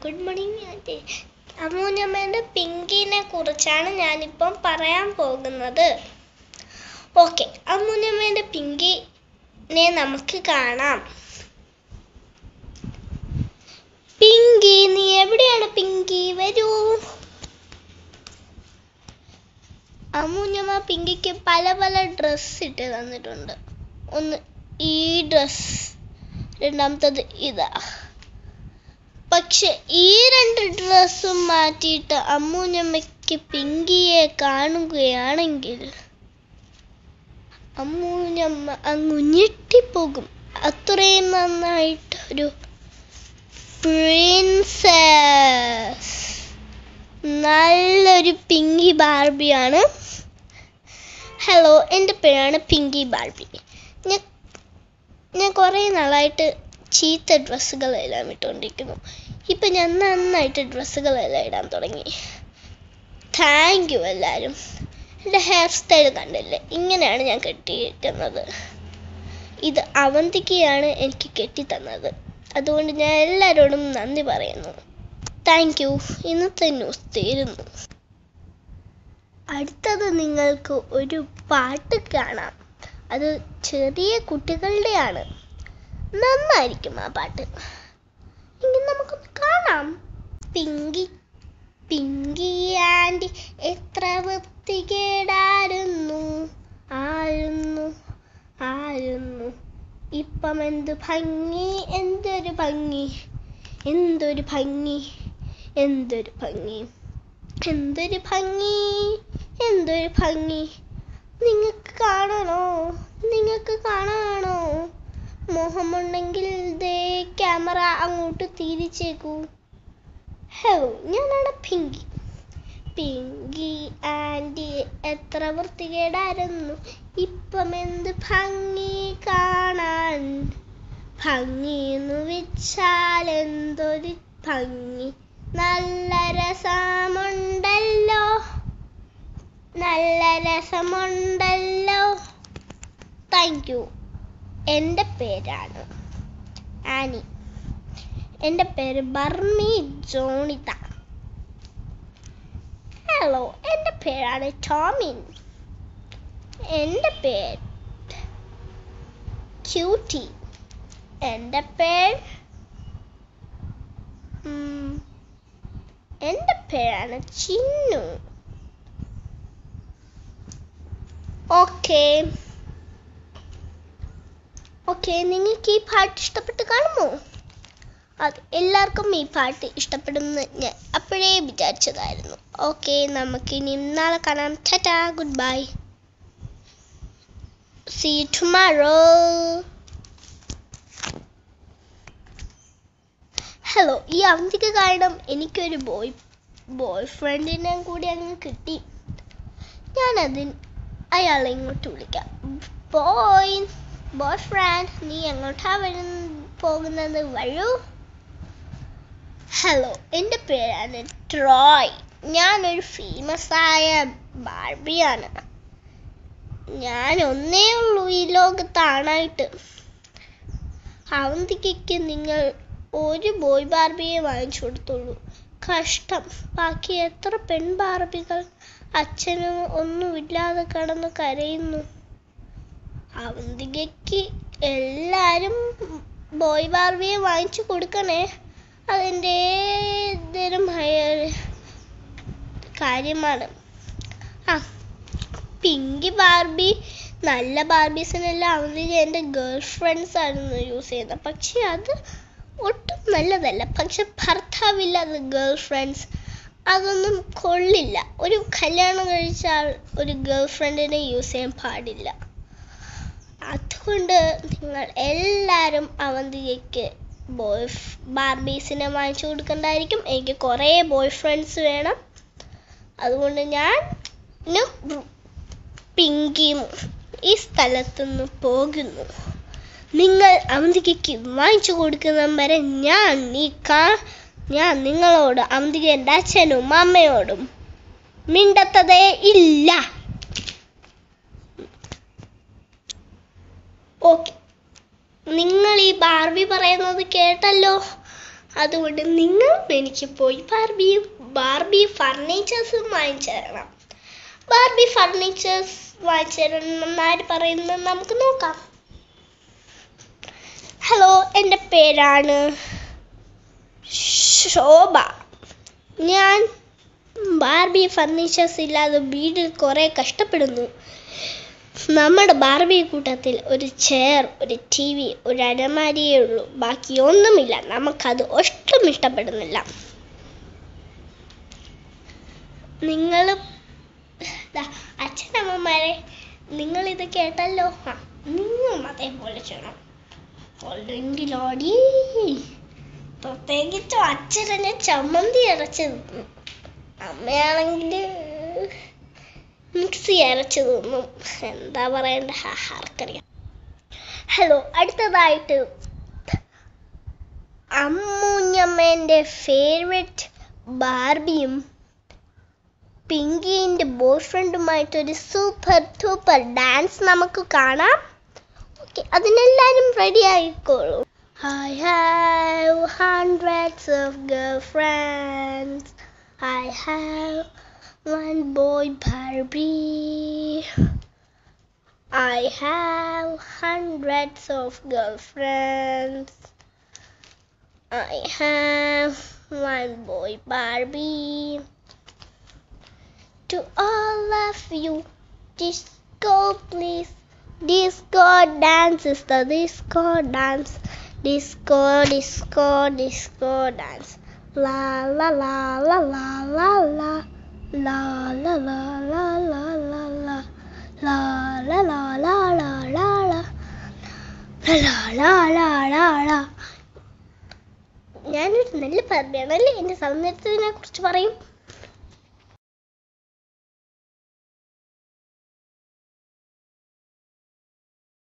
Good morning aunty അമ്മൂഞ്ഞമ്മേൻ്റെ പിങ്കിനെ കുറിച്ചാണ് ഞാനിപ്പം പറയാൻ പോകുന്നത് ഓക്കെ അമ്മൂഞ്ഞമ്മേൻ്റെ പിങ്കിനെ നമുക്ക് കാണാം പിങ്കി നീ എവിടെയാണ് പിങ്കി വരൂ അമ്മൂഞ്ഞമ്മ പിങ്കിക്ക് പല പല ഡ്രസ്സ് ഇട്ട് തന്നിട്ടുണ്ട് ഒന്ന് ഈ ഡ്രസ് രണ്ടാമത്തത് ഇതാ പക്ഷെ ഈ രണ്ട് ഡ്രസ്സും മാറ്റിയിട്ട് അമ്മൂഞ്ഞമ്മയ്ക്ക് പിങ്കിയെ കാണുകയാണെങ്കിൽ അമ്മൂഞ്ഞമ്മ അങ്ങ് ഞെട്ടിപ്പോകും അത്രയും നന്നായിട്ട് ഒരു പ്രിൻസസ് നല്ലൊരു പിങ്കി ബാർബിയാണ് ഹലോ എൻ്റെ പേരാണ് പിങ്കി ബാർബി ഞാൻ ഞാൻ കുറേ നാളായിട്ട് ചീത്ത ഡ്രസ്സുകളെല്ലാം ഇട്ടുകൊണ്ടിരിക്കുന്നു ഇപ്പം ഞാൻ നന്നായിട്ട് ഡ്രസ്സുകളെല്ലാം ഇടാൻ തുടങ്ങി താങ്ക് യു എല്ലാവരും എൻ്റെ ഹെയർ സ്റ്റൈൽ കണ്ടില്ലേ ഇങ്ങനെയാണ് ഞാൻ കെട്ടിയിരിക്കുന്നത് ഇത് അവന്തികയാണ് എനിക്ക് കെട്ടിത്തന്നത് അതുകൊണ്ട് ഞാൻ എല്ലാവരോടും നന്ദി പറയുന്നു താങ്ക് യു ഇന്നത്തെ ന്യൂസ് തീരുന്നു അടുത്തത് നിങ്ങൾക്ക് ഒരു പാട്ട് കാണാം അത് ചെറിയ കുട്ടികളുടെയാണ് നന്നായിരിക്കും ആ പാട്ട് എങ്കിൽ നമുക്കൊന്ന് കാണാം പിങ്കി പിങ്കി ആൻറ്റി എത്ര വൃത്തികേടായിരുന്നു ആയിരുന്നു ആയിരുന്നു ഇപ്പം എന്ത് ഭംഗി എന്തൊരു ഭംഗി എന്തൊരു ഭംഗി എന്തൊരു ഭംഗി എന്തൊരു ഭംഗി എന്തൊരു ഭംഗി നിങ്ങൾക്ക് കാണണോ നിങ്ങൾക്ക് കാണാണോ മോഹമുണ്ടെങ്കിൽ ദേ ക്യാമറ അങ്ങോട്ട് തിരിച്ചേക്കൂ ഹലോ ഞാനാണ് പിങ്കി പിങ്കി ആൻറ്റി എത്ര വൃത്തികേടായിരുന്നു ഇപ്പം എന്ത് ഭംഗി കാണാൻ ഭംഗി എന്ന് വെച്ചാൽ എന്തൊരു ഭംഗി നല്ല രസമുണ്ടല്ലോ നല്ല രസമുണ്ടല്ലോ താങ്ക് യു എൻ്റെ പേരാണ് ആനി എൻ്റെ പേര് ബർമി ജോണിത ഹലോ എൻ്റെ പേരാണ് ടോമിൻ എൻ്റെ പേര് ക്യൂട്ടി എൻ്റെ പേര് ഉം, എൻ്റെ പേരാണ് ചിന്നു ഓക്കെ ഓക്കെ നിങ്ങൾക്ക് ഈ പാട്ട് ഇഷ്ടപ്പെട്ട് കാണുമോ അത് എല്ലാവർക്കും ഈ പാട്ട് ഇഷ്ടപ്പെടുമെന്ന് ഞാൻ അപ്പോഴേ വിചാരിച്ചതായിരുന്നു ഓക്കെ നമുക്ക് ഇനി നാളെ കാണാം tata good bye see tomorrow hello ഈ അവധിക്ക് കാരണം എനിക്കൊരു ബോയ് ബോയ് ഫ്രണ്ടിനെ കൂടി അങ്ങ് കിട്ടി ഞാനതിന് അയാളെ ഇങ്ങോട്ട് വിളിക്കാം ബോയ് ബോയ് ഫ്രണ്ട് നീ എങ്ങോട്ടാ വരുന്ന പോകുന്നത് വരൂ ഹലോ എൻ്റെ പേരാണ് ട്രോയ് ഞാനൊരു ഫേമസ് ആയ ബാർബിയാണ് ഞാൻ ഒന്നേ ഉള്ളൂ ഈ ലോകത്താണായിട്ട് അവന്തിക്ക് നിങ്ങൾ ഒരു ബോയ് ബാർബിയെ വാങ്ങിച്ചു കൊടുത്തുള്ളൂ കഷ്ടം ബാക്കി എത്ര പെൺ ബാർബികൾ അച്ഛനും ഒന്നുമില്ലാതെ കിടന്ന് കരയുന്നു അവന്തികയ്ക്ക് എല്ലാരും ബോയ് ബാർബിയെ വാങ്ങിച്ചു കൊടുക്കണേ അതിൻ്റെ ധരമായ കാര്യമാണ് ആ പിങ്കി ബാർബി നല്ല ബാർബീസിനെല്ലാം അവന്തിക എൻ്റെ ഗേൾ ഫ്രണ്ട്സ് ആയിരുന്നു യൂസ് ചെയ്യുന്നത് പക്ഷെ അത് ഒട്ടും നല്ലതല്ല പക്ഷെ ഭർത്താവില്ലാതെ ഗേൾ ഫ്രണ്ട്സ് അതൊന്നും കൊള്ളില്ല ഒരു കല്യാണം കഴിച്ചാൽ ഒരു ഗേൾ ഫ്രണ്ടിനെ യൂസ് ചെയ്യാൻ പാടില്ല അതുകൊണ്ട് നിങ്ങൾ എല്ലാവരും അവന്തികയ്ക്ക് ബോയ് ബാർബീസിനെ വാങ്ങിച്ചു കൊടുക്കണ്ടായിരിക്കും എനിക്ക് കുറേ ബോയ് ഫ്രണ്ട്സ് വേണം അതുകൊണ്ട് ഞാൻ പിങ്കിയും ഈ സ്ഥലത്തുനിന്ന് പോകുന്നു നിങ്ങൾ അവന്തികയ്ക്ക് വാങ്ങിച്ചു കൊടുക്കുന്ന വരെ ഞാൻ നീ കാ ഞാൻ നിങ്ങളോട് അവന്തിക എൻ്റെ അച്ഛനും അമ്മയോടും മിണ്ടത്തതേ ഇല്ല ഓക്കെ നിങ്ങൾ ഈ ബാർബി പറയുന്നത് കേട്ടല്ലോ അതുകൊണ്ട് നിങ്ങളും എനിക്ക് പോയി ബാർബി ബാർബി ഫർണിച്ചേഴ്സും വാങ്ങിച്ചു തരണം ബാർബി ഫർണിച്ചേഴ്സ് വാങ്ങിച്ചു തരണം ആര് പറയുന്നത് നമുക്ക് നോക്കാം ഹലോ എൻ്റെ പേരാണ് ശോഭ ഞാൻ ബാർബി ഫർണിച്ചേഴ്സ് ഇല്ലാതെ വീട്ടിൽ കുറേ കഷ്ടപ്പെടുന്നു നമ്മുടെ ബാർബി കൂട്ടത്തിൽ ഒരു ചെയർ ഒരു ടി വി ഒരു അലമാരിയേ ഉള്ളൂ ബാക്കി ഒന്നുമില്ല നമുക്കത് ഒട്ടും ഇഷ്ടപ്പെടുന്നില്ല നിങ്ങൾ അച്ഛനമ്മമാരെ നിങ്ങൾ ഇത് കേട്ടല്ലോ ആ നിങ്ങളും അതേപോലെ ചെയ്യണം അല്ലെങ്കിലാടി പ്രത്യേകിച്ചും അച്ഛനെ ചമ്മന്തി അരച്ച് തിന്നും അമ്മയാണെങ്കിൽ മിക്സി അരച്ച് തിന്നും എന്താ പറയണ്ട ആർക്കറിയാം ഹലോ അടുത്തതായിട്ട് അമ്മൂഞ്ഞമ്മേൻ്റെ ഫേവററ്റ് ബാർബിയും പിങ്കിൻ്റെ ബോയ് ഫ്രണ്ടുമായിട്ടൊരു സൂപ്പർ സൂപ്പർ ഡാൻസ് നമുക്ക് കാണാം ഓക്കെ അതിനെല്ലാവരും റെഡി ആയിക്കോളൂ I have hundreds of girlfriends. I have one boy Barbie. I have hundreds of girlfriends. I have one boy Barbie. To all of you, disco please. Disco dance is the disco dance. Disco, disco, disco dance. La la la la la la la. La la la la la la la. La la la la la la la. La la la la la. ഞാനൊരു നല്ല പറഞ്ഞാണല്ലേ എൻ്റെ സൗന്ദര്യത്തിനെ കുറിച്ച് പറയും